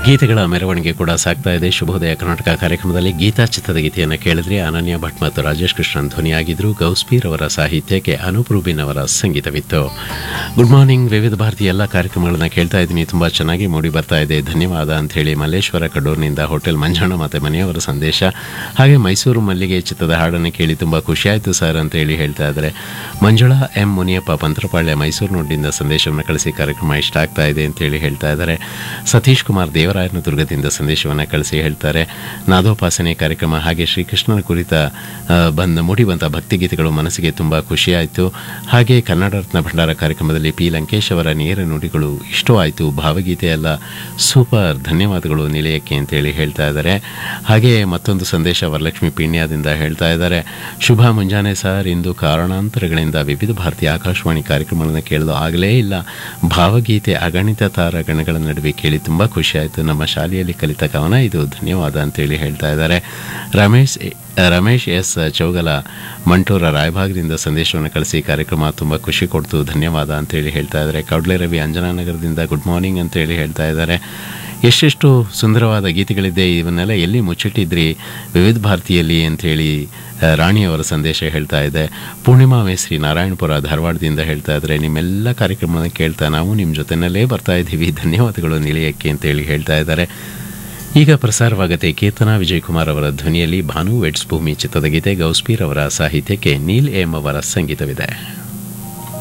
ಗೀತೆಗಳ ಮೆರವಣಿಗೆ ಕೂಡ ಸಾಗ್ತಾ ಇದೆ ಶುಭೋದಯ ಕರ್ನಾಟಕ ಕಾರ್ಯಕ್ರಮದಲ್ಲಿ ಗೀತಾ ಚಿತ್ರದ ಗೀತೆಯನ್ನು ಕೇಳಿದ್ರೆ ಅನನ್ಯ ಭಟ್ ಮತ್ತು ರಾಜೇಶ್ ಕೃಷ್ಣನ್ ಧ್ವನಿಯಾಗಿದ್ದರು ಗೌಸ್ಪೀರ್ ಅವರ ಸಾಹಿತ್ಯಕ್ಕೆ ಅನೂಪ್ ರೂಬಿನ್ ಅವರ ಸಂಗೀತವಿತ್ತು ಗುಡ್ ಮಾರ್ನಿಂಗ್ ವಿವಿಧ ಭಾರತಿ ಎಲ್ಲ ಕಾರ್ಯಕ್ರಮಗಳನ್ನ ಕೇಳ್ತಾ ಇದ್ದೀನಿ ತುಂಬ ಚೆನ್ನಾಗಿ ಮೂಡಿ ಬರ್ತಾ ಇದೆ ಧನ್ಯವಾದ ಅಂತ ಹೇಳಿ ಮಲ್ಲೇಶ್ವರ ಕಡೂರಿನಿಂದ ಹೋಟೆಲ್ ಮಂಜಣ್ಣ ಮತ್ತು ಮನೆಯವರ ಸಂದೇಶ ಹಾಗೆ ಮೈಸೂರು ಮಲ್ಲಿಗೆ ಚಿತ್ರದ ಹಾಡನ್ನು ಕೇಳಿ ತುಂಬ ಖುಷಿಯಾಯಿತು ಸರ್ ಅಂತ ಹೇಳಿ ಹೇಳ್ತಾ ಇದ್ದಾರೆ ಮಂಜುಳಾ ಎಂ ಮುನಿಯಪ್ಪ ಪಂತ್ರಪಾಳ್ಯ ಮೈಸೂರು ನೋಡಿಂದ ಸಂದೇಶವನ್ನು ಕಳಿಸಿ ಕಾರ್ಯಕ್ರಮ ಇಷ್ಟ ಆಗ್ತಾ ಇದೆ ಅಂತ ಹೇಳಿ ಹೇಳ್ತಾ ಇದ್ದಾರೆ ಸತೀಶ್ ಕುಮಾರ್ ದೇವರಾಯನ ದುರ್ಗದಿಂದ ಸಂದೇಶವನ್ನು ಕಳಿಸಿ ಹೇಳ್ತಾರೆ ನಾದೋಪಾಸನೆ ಕಾರ್ಯಕ್ರಮ ಹಾಗೆ ಶ್ರೀಕೃಷ್ಣನ ಕುರಿತ ಆ, ಬಂದ ಮೂಡಿ ಬಂದ ಭಕ್ತಿಗೀತೆಗಳು ಮನಸ್ಸಿಗೆ ತುಂಬ ಖುಷಿಯಾಯಿತು ಹಾಗೆ ಕನ್ನಡ ರತ್ನ ಭಂಡಾರ ಕಾರ್ಯಕ್ರಮದಲ್ಲಿ ಪಿ ಲಂಕೇಶ್ ಅವರ ನೇರ ನುಡಿಗಳು ಇಷ್ಟವಾಯಿತು ಭಾವಗೀತೆ ಎಲ್ಲ ಸೂಪರ್ ಧನ್ಯವಾದಗಳು ನಿಲಯಕ್ಕೆ ಅಂತೇಳಿ ಹೇಳ್ತಾ ಇದ್ದಾರೆ ಹಾಗೆ ಮತ್ತೊಂದು ಸಂದೇಶ ವರಲಕ್ಷ್ಮಿ ಪೀಣ್ಯದಿಂದ ಹೇಳ್ತಾ ಇದ್ದಾರೆ ಶುಭ ಮುಂಜಾನೆ ಸರ್ ಇಂದು ಕಾರಣಾಂತರಗಳಿಂದ ವಿವಿಧ ಭಾರತೀಯ ಆಕಾಶವಾಣಿ ಕಾರ್ಯಕ್ರಮಗಳನ್ನು ಕೇಳಲು ಆಗಲೇ ಇಲ್ಲ ಭಾವಗೀತೆ ಅಗಣಿತ ತಾರಗಣಗಳ ನಡುವೆ ಕೇಳಿ ತುಂಬ ಖುಷಿಯಾಯಿತು ನಮ್ಮ ಶಾಲೆಯಲ್ಲಿ ಕಲಿತ ಕವನ ಇದು ಧನ್ಯವಾದ ಅಂತೇಳಿ ಹೇಳ್ತಾ ಇದ್ದಾರೆ ರಮೇಶ್ ರಮೇಶ್ ಎಸ್ ಚೌಗಲ ಮಂಟೂರ ರಾಯಭಾಗದಿಂದ ಸಂದೇಶವನ್ನು ಕಳಿಸಿ ಕಾರ್ಯಕ್ರಮ ತುಂಬ ಖುಷಿ ಕೊಡ್ತು ಧನ್ಯವಾದ ಅಂತೇಳಿ ಹೇಳ್ತಾ ಇದ್ದಾರೆ ಕೌಡ್ಲೆ ರವಿ ಅಂಜನಾನಗರದಿಂದ ಗುಡ್ ಮಾರ್ನಿಂಗ್ ಅಂತೇಳಿ ಹೇಳ್ತಾ ಇದ್ದಾರೆ ಎಷ್ಟೆಷ್ಟು ಸುಂದರವಾದ ಗೀತೆಗಳಿದೆ ಇವನ್ನೆಲ್ಲ ಎಲ್ಲಿ ಮುಚ್ಚಿಟ್ಟಿದ್ರಿ ವಿವಿಧ ಭಾರತಿಯಲ್ಲಿ ಅಂಥೇಳಿ ಆ, ರಾಣಿಯವರ ಸಂದೇಶ ಹೇಳ್ತಾ ಇದೆ ಪೂರ್ಣಿಮಾ ಮೇಸ್ರಿ ನಾರಾಯಣಪುರ ಧಾರವಾಡದಿಂದ ಹೇಳ್ತಾ ಇದ್ದಾರೆ ನಿಮ್ಮೆಲ್ಲ ಕಾರ್ಯಕ್ರಮವನ್ನು ಕೇಳ್ತಾ ನಾವು ನಿಮ್ಮ ಜೊತೆನಲ್ಲೇ ಬರ್ತಾ ಇದ್ದೀವಿ ಧನ್ಯವಾದಗಳು ನಿಲಯಕ್ಕೆ ಅಂತೇಳಿ ಹೇಳ್ತಾ ಇದ್ದಾರೆ ಈಗ ಪ್ರಸಾರವಾಗತ್ತೆ ಕೇತನ ವಿಜಯಕುಮಾರ್ ಅವರ ಧ್ವನಿಯಲ್ಲಿ ಭಾನು ವೆಡ್ಸ್ ಭೂಮಿ ಚಿತ್ರದ ಗೀತೆ ಗೌಸ್ಪೀರ್ ಅವರ ಸಾಹಿತ್ಯಕ್ಕೆ ನೀಲ್ ಎಂ ಅವರ ಸಂಗೀತವಿದೆ